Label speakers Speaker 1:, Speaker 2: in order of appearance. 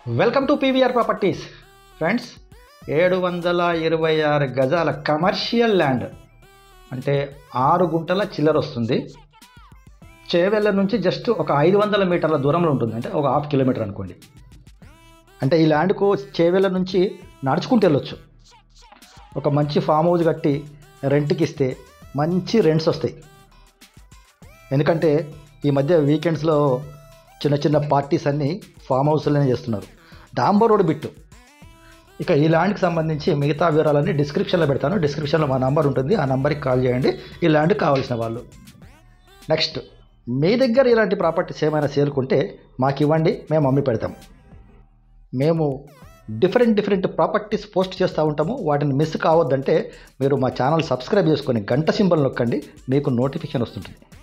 Speaker 1: welcome to PVR properties friends ఏడు వందల ఇరవై ఆరు గజాల కమర్షియల్ ల్యాండ్ అంటే ఆరు గుంటల చిల్లర వస్తుంది చేవెళ్ళ నుంచి జస్ట్ ఒక ఐదు వందల మీటర్ల దూరంలో ఉంటుంది అంటే ఒక హాఫ్ కిలోమీటర్ అనుకోండి అంటే ఈ ల్యాండ్కు చేవెళ్ళ నుంచి నడుచుకుంటూ వెళ్ళొచ్చు ఒక మంచి ఫామ్ హౌస్ కట్టి రెంట్కి ఇస్తే మంచి రెంట్స్ వస్తాయి ఎందుకంటే ఈ మధ్య వీకెండ్స్లో చిన్న చిన్న పార్టీస్ అన్నీ ఫామ్ హౌస్లోనే చేస్తున్నారు డాంబర్ రోడ్ బిట్టు ఇక ఈ ల్యాండ్కి సంబంధించి మిగతా వివరాలన్నీ డిస్క్రిప్షన్లో పెడతాను డిస్క్రిప్షన్లో మా నంబర్ ఉంటుంది ఆ నంబర్కి కాల్ చేయండి ఈ ల్యాండ్ కావాల్సిన వాళ్ళు నెక్స్ట్ మీ దగ్గర ఇలాంటి ప్రాపర్టీస్ ఏమైనా సేల్కుంటే మాకు ఇవ్వండి మేము అమ్మి పెడతాం మేము డిఫరెంట్ డిఫరెంట్ ప్రాపర్టీస్ పోస్ట్ చేస్తూ ఉంటాము వాటిని మిస్ కావద్దంటే మీరు మా ఛానల్ సబ్స్క్రైబ్ చేసుకొని గంట సింబల్ నొక్కండి మీకు నోటిఫికేషన్ వస్తుంటుంది